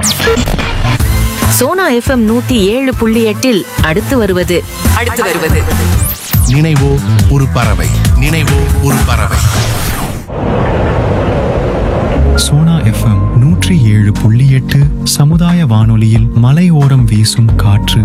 Sona FM நூத்தி ஏழு புள்ளி எட்டில் அடுத்து வருவது அடுத்து வருவது நினைவோ ஒரு பறவை நினைவோ ஒரு பறவை சோனா எஃப்எம் நூற்றி ஏழு புள்ளி எட்டு சமுதாய வானொலியில் மலையோரம் வீசும் காற்று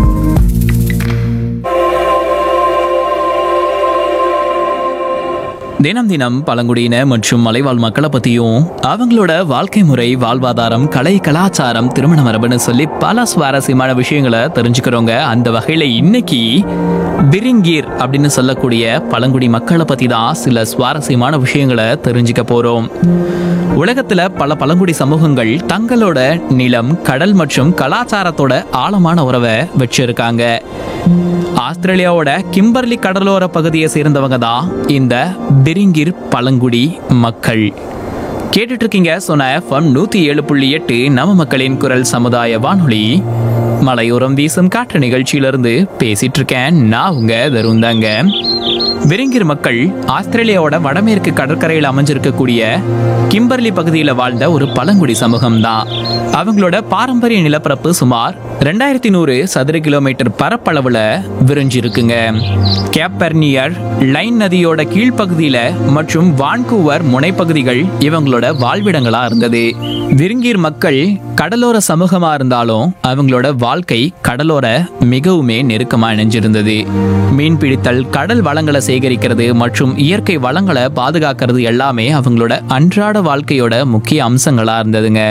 தினம் தினம் பழங்குடியின மற்றும் மலைவாழ் மக்களை பத்தியும் அவங்களோட வாழ்க்கை முறை வாழ்வாதாரம் கலை கலாச்சாரம் திருமண மரபுன்னு சொல்லி பல சுவாரஸ்யமான விஷயங்களை தெரிஞ்சுக்கிறோங்க அந்த வகையில இன்னைக்கு பிரிங்கீர் அப்படின்னு சொல்லக்கூடிய பழங்குடி மக்களை பத்தி தான் சில சுவாரஸ்யமான விஷயங்களை தெரிஞ்சுக்க போறோம் உலகத்துல பல பழங்குடி சமூகங்கள் தங்களோட நிலம் கடல் மற்றும் கலாச்சாரத்தோட ஆழமான உறவை வச்சிருக்காங்க ஆஸ்திரேலியாவோட கிம்பர்லி கடலோர பகுதியை சேர்ந்தவங்க தான் இந்த பிரிங்கிர் பழங்குடி மக்கள் கேட்டுட்டு இருக்கீங்க சொன்ன எஃப்எம் நூத்தி ஏழு புள்ளி எட்டு நம்ம மக்களின் குரல் சமுதாய வானொலி மலையோரம் வீசும் காற்று நிகழ்ச்சியிலிருந்து பேசிட்டு இருக்கேன் நான் உங்க தருந்தாங்க விரிங்கிர் மக்கள் ஆஸ்திரேலியாவோட வடமேற்கு கடற்கரையில் அமைஞ்சிருக்கக்கூடிய கிம்பர்லி பகுதியில் வாழ்ந்த ஒரு பழங்குடி சமூகம் தான் அவங்களோட பாரம்பரிய நிலப்பரப்பு சுமார் ரெண்டாயிரத்தி நூறு சதுர கிலோமீட்டர் பரப்பளவுல விரிஞ்சிருக்குங்க கேப்பர்னியர் லைன் நதியோட கீழ்ப்பகுதியில மற்றும் வான்கூவர் முனைப்பகுதிகள் இவங்களோட வாழ்விடங்களா இருந்தது விருங்கீர் மக்கள் கடலோர சமூகமா இருந்தாலும் அவங்களோட வாழ்க்கை கடலோர மிகவுமே நெருக்கமா இணைஞ்சிருந்தது மீன் பிடித்தல் கடல் வளங்களை சேகரிக்கிறது மற்றும் இயற்கை வளங்களை பாதுகாக்கிறது எல்லாமே அவங்களோட அன்றாட வாழ்க்கையோட முக்கிய அம்சங்களா இருந்ததுங்க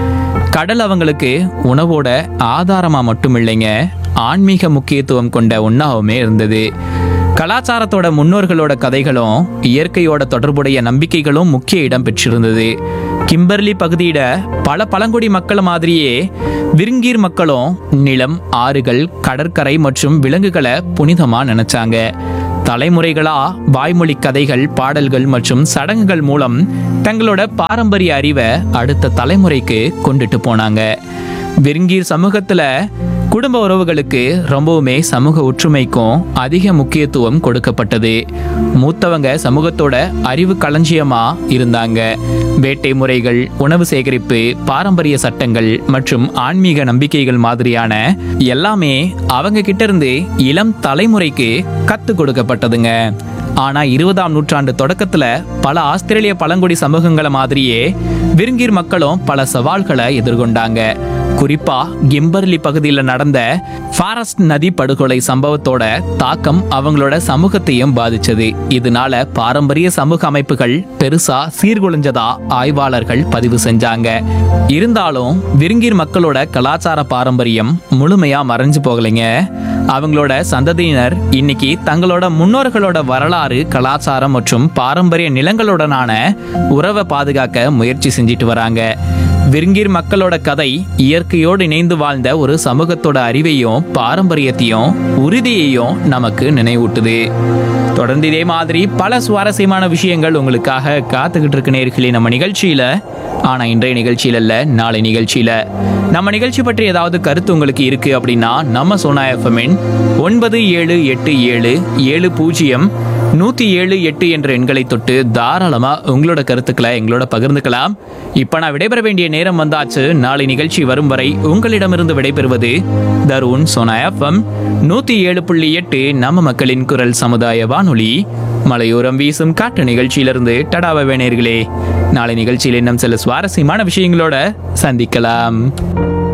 கடல் அவங்களுக்கு உணவோட ஆதாரமா மட்டும் இல்லைங்க ஆன்மீக முக்கியத்துவம் கொண்ட ஒன்றாவுமே இருந்தது கலாச்சாரத்தோட முன்னோர்களோட கதைகளும் இயற்கையோட தொடர்புடைய நம்பிக்கைகளும் முக்கிய இடம் பெற்றிருந்தது கிம்பர்லி பகுதியில பல பழங்குடி மக்கள் மாதிரியே விருங்கீர் மக்களும் நிலம் ஆறுகள் கடற்கரை மற்றும் விலங்குகளை புனிதமா நினைச்சாங்க தலைமுறைகளா வாய்மொழி கதைகள் பாடல்கள் மற்றும் சடங்குகள் மூலம் தங்களோட பாரம்பரிய அறிவை அடுத்த தலைமுறைக்கு கொண்டுட்டு போனாங்க விருங்கீர் சமூகத்துல குடும்ப உறவுகளுக்கு ரொம்பவுமே சமூக ஒற்றுமைக்கும் அதிக முக்கியத்துவம் கொடுக்கப்பட்டது மூத்தவங்க சமூகத்தோட அறிவு களஞ்சியமா இருந்தாங்க வேட்டை முறைகள் உணவு சேகரிப்பு பாரம்பரிய சட்டங்கள் மற்றும் ஆன்மீக நம்பிக்கைகள் மாதிரியான எல்லாமே அவங்க கிட்ட இருந்து இளம் தலைமுறைக்கு கத்து கொடுக்கப்பட்டதுங்க ஆனா இருபதாம் நூற்றாண்டு தொடக்கத்துல பல ஆஸ்திரேலிய பழங்குடி சமூகங்களை மாதிரியே விருங்கீர் மக்களும் பல சவால்களை எதிர்கொண்டாங்க குறிப்பா கிம்பர்லி பகுதியில் நடந்த ஃபாரஸ்ட் நதி படுகொலை சம்பவத்தோட தாக்கம் அவங்களோட சமூகத்தையும் பாதிச்சது இதனால பாரம்பரிய சமூக அமைப்புகள் பெருசா சீர்குலைஞ்சதா ஆய்வாளர்கள் பதிவு செஞ்சாங்க இருந்தாலும் விருங்கீர் மக்களோட கலாச்சார பாரம்பரியம் முழுமையா மறைஞ்சு போகலைங்க அவங்களோட சந்ததியினர் இன்னைக்கு தங்களோட முன்னோர்களோட வரலாறு கலாச்சாரம் மற்றும் பாரம்பரிய நிலங்களுடனான உறவை பாதுகாக்க முயற்சி செஞ்சிட்டு வராங்க விருங்கீர் மக்களோட கதை இயற்கையோடு இணைந்து வாழ்ந்த ஒரு சமூகத்தோட அறிவையும் பாரம்பரியத்தையும் உறுதியையும் நமக்கு நினைவூட்டுது தொடர்ந்து இதே மாதிரி பல சுவாரஸ்யமான விஷயங்கள் உங்களுக்காக காத்துக்கிட்டு இருக்கு நேர்களே நம்ம நிகழ்ச்சியில ஆனா இன்றைய நிகழ்ச்சியில இல்ல நாளை நிகழ்ச்சியில நம்ம நிகழ்ச்சி பற்றி ஏதாவது கருத்து உங்களுக்கு இருக்கு அப்படின்னா நம்ம சோனா எஃப்எம்மின் ஒன்பது ஏழு எட்டு ஏழு ஏழு பூஜ்ஜியம் நூத்தி ஏழு எட்டு என்ற எண்களை தொட்டு தாராளமா உங்களோட கருத்துக்களை எங்களோட பகிர்ந்துக்கலாம் இப்ப நான் விடைபெற வேண்டிய நேரம் வந்தாச்சு நாளை நிகழ்ச்சி வரும் வரை உங்களிடமிருந்து விடைபெறுவது தருண் சோனா எஃப்எம் நூத்தி ஏழு புள்ளி எட்டு நம்ம மக்களின் குரல் சமுதாய வானொலி மலையோரம் வீசும் காட்டு நிகழ்ச்சியிலிருந்து டடாவ வேணேர்களே நாளை நிகழ்ச்சியில் இன்னும் சில சுவாரஸ்யமான விஷயங்களோட சந்திக்கலாம்